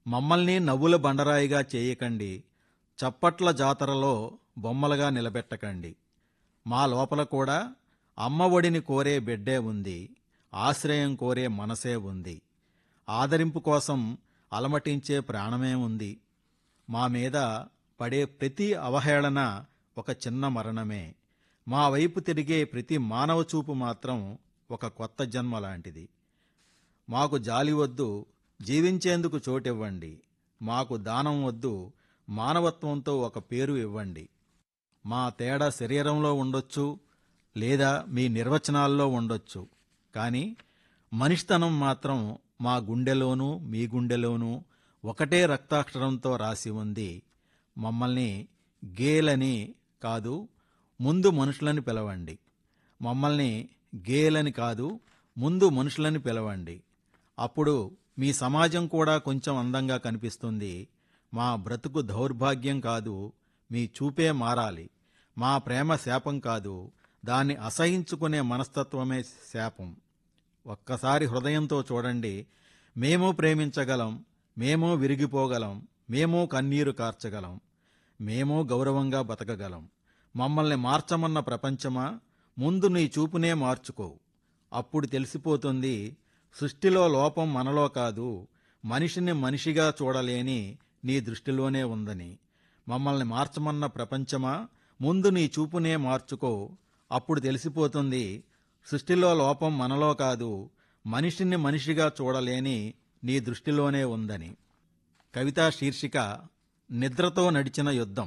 మమ్మల్ని నవ్వుల బండరాయిగా చేయకండి చప్పట్ల జాతరలో బొమ్మలుగా నిలబెట్టకండి మా లోపల కూడా అమ్మ ఒడిని కోరే బిడ్డే ఉంది ఆశ్రయం కోరే మనసే ఉంది ఆదరింపు కోసం అలమటించే ప్రాణమే ఉంది మా మీద పడే ప్రతి అవహేళన ఒక చిన్న మరణమే మా వైపు తిరిగే ప్రతి మానవ చూపు మాత్రం ఒక కొత్త జన్మ లాంటిది మాకు జాలి వద్దు జీవించేందుకు చోటివ్వండి మాకు దానం వద్దు మానవత్వంతో ఒక పేరు ఇవ్వండి మా తేడా శరీరంలో ఉండొచ్చు లేదా మీ నిర్వచనాల్లో ఉండొచ్చు కానీ మనిషితనం మాత్రం మా గుండెలోనూ మీ గుండెలోనూ ఒకటే రక్తాక్షరంతో రాసి ఉంది మమ్మల్ని గేలని కాదు ముందు మనుషులని పిలవండి మమ్మల్ని గేలని కాదు ముందు మనుషులని పిలవండి అప్పుడు మీ సమాజం కూడా కొంచెం అందంగా కనిపిస్తుంది మా బ్రతుకు దౌర్భాగ్యం కాదు మీ చూపే మారాలి మా ప్రేమ శాపం కాదు దాన్ని అసహించుకునే మనస్తత్వమే శాపం ఒక్కసారి హృదయంతో చూడండి మేము ప్రేమించగలం మేము విరిగిపోగలం మేము కన్నీరు కార్చగలం మేము గౌరవంగా బతకగలం మమ్మల్ని మార్చమన్న ప్రపంచమా ముందు నీ చూపునే మార్చుకో అప్పుడు తెలిసిపోతుంది సృష్టిలో లోపం మనలో కాదు మనిషిని మనిషిగా చూడలేని నీ దృష్టిలోనే ఉందని మమ్మల్ని మార్చమన్న ప్రపంచమా ముందు నీ చూపునే మార్చుకో అప్పుడు తెలిసిపోతుంది సృష్టిలో లోపం మనలో కాదు మనిషిని మనిషిగా చూడలేని నీ దృష్టిలోనే ఉందని కవితా శీర్షిక నిద్రతో నడిచిన యుద్ధం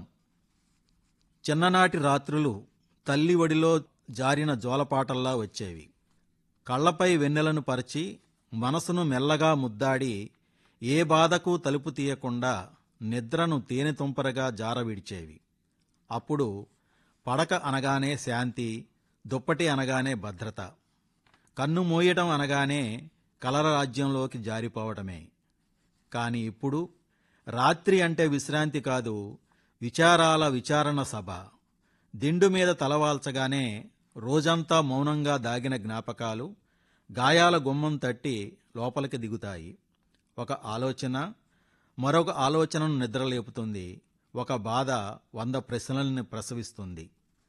చిన్ననాటి రాత్రులు తల్లి ఒడిలో జారిన జోలపాటల్లా వచ్చేవి కళ్ళపై వెన్నెలను పరిచి మనసును మెల్లగా ముద్దాడి ఏ బాధకు తలుపు తీయకుండా నిద్రను తేనె తుంపరగా జారవిడిచేవి అప్పుడు పడక అనగానే శాంతి దుప్పటి అనగానే భద్రత కన్ను మూయటం అనగానే కలర రాజ్యంలోకి జారిపోవటమే కాని ఇప్పుడు రాత్రి అంటే విశ్రాంతి కాదు విచారాల విచారణ సభ దిండు మీద తలవాల్చగానే రోజంతా మౌనంగా దాగిన జ్ఞాపకాలు గాయాల గుమ్మం తట్టి లోపలికి దిగుతాయి ఒక ఆలోచన మరొక ఆలోచనను నిద్రలేపుతుంది ఒక బాధ వంద ప్రశ్నల్ని ప్రసవిస్తుంది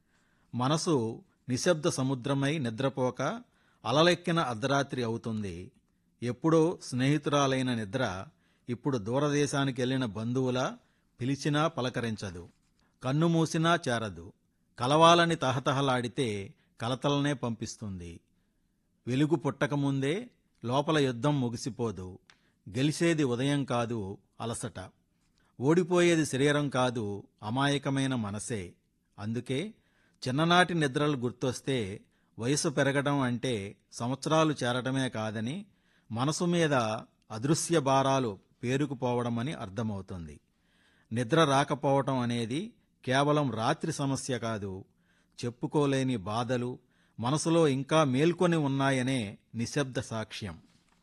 మనసు నిశ్శబ్ద సముద్రమై నిద్రపోక అలలెక్కిన అర్ధరాత్రి అవుతుంది ఎప్పుడో స్నేహితురాలైన నిద్ర ఇప్పుడు దూరదేశానికి వెళ్ళిన బంధువుల పిలిచినా పలకరించదు కన్ను మూసినా చేరదు కలవాలని తహతహలాడితే కలతలనే పంపిస్తుంది వెలుగు పుట్టకముందే లోపల యుద్ధం ముగిసిపోదు గెలిచేది ఉదయం కాదు అలసట ఓడిపోయేది శరీరం కాదు అమాయకమైన మనసే అందుకే చిన్ననాటి నిద్రలు గుర్తొస్తే వయసు పెరగడం అంటే సంవత్సరాలు చేరటమే కాదని మనసు మీద అదృశ్య భారాలు పేరుకుపోవడమని అర్థమవుతుంది నిద్ర రాకపోవటం అనేది కేవలం రాత్రి సమస్య కాదు చెప్పుకోలేని బాధలు మనసులో ఇంకా మేల్కొని ఉన్నాయనే నిశ్శబ్ద సాక్ష్యం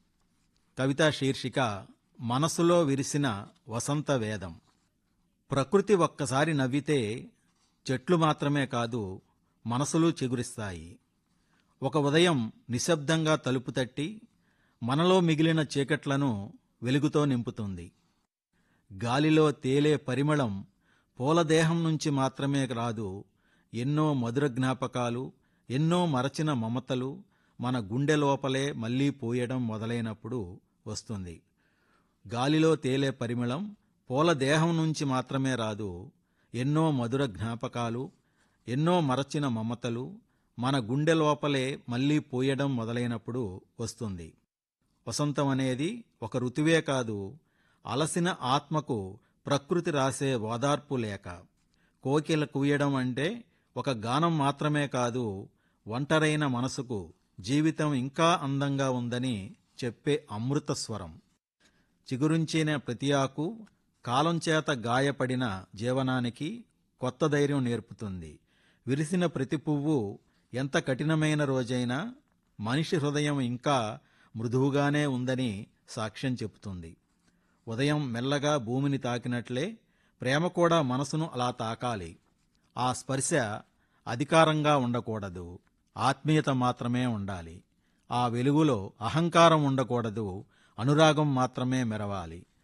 కవితా శీర్షిక మనసులో విరిసిన వసంత వేదం ప్రకృతి ఒక్కసారి నవ్వితే చెట్లు మాత్రమే కాదు మనసులు చిగురిస్తాయి ఒక ఉదయం నిశ్శబ్దంగా తలుపు తట్టి మనలో మిగిలిన చీకట్లను వెలుగుతో నింపుతుంది గాలిలో తేలే పరిమళం పూలదేహం నుంచి మాత్రమే రాదు ఎన్నో మధుర జ్ఞాపకాలు ఎన్నో మరచిన మమతలు మన గుండె లోపలే మళ్ళీ పోయడం మొదలైనప్పుడు వస్తుంది గాలిలో తేలే పరిమళం పూల దేహం నుంచి మాత్రమే రాదు ఎన్నో మధుర జ్ఞాపకాలు ఎన్నో మరచిన మమతలు మన గుండె లోపలే మళ్ళీ పోయడం మొదలైనప్పుడు వస్తుంది వసంతం అనేది ఒక ఋతువే కాదు అలసిన ఆత్మకు ప్రకృతి రాసే ఓదార్పు లేక కోకిల కుయ్యడం అంటే ఒక గానం మాత్రమే కాదు ఒంటరైన మనసుకు జీవితం ఇంకా అందంగా ఉందని చెప్పే అమృత స్వరం చిగురించిన ప్రతి ఆకు కాలం చేత గాయపడిన జీవనానికి కొత్త ధైర్యం నేర్పుతుంది విరిసిన ప్రతి పువ్వు ఎంత కఠినమైన రోజైనా మనిషి హృదయం ఇంకా మృదువుగానే ఉందని సాక్ష్యం చెబుతుంది ఉదయం మెల్లగా భూమిని తాకినట్లే ప్రేమ కూడా మనసును అలా తాకాలి ఆ స్పర్శ అధికారంగా ఉండకూడదు ఆత్మీయత మాత్రమే ఉండాలి ఆ వెలుగులో అహంకారం ఉండకూడదు అనురాగం మాత్రమే మెరవాలి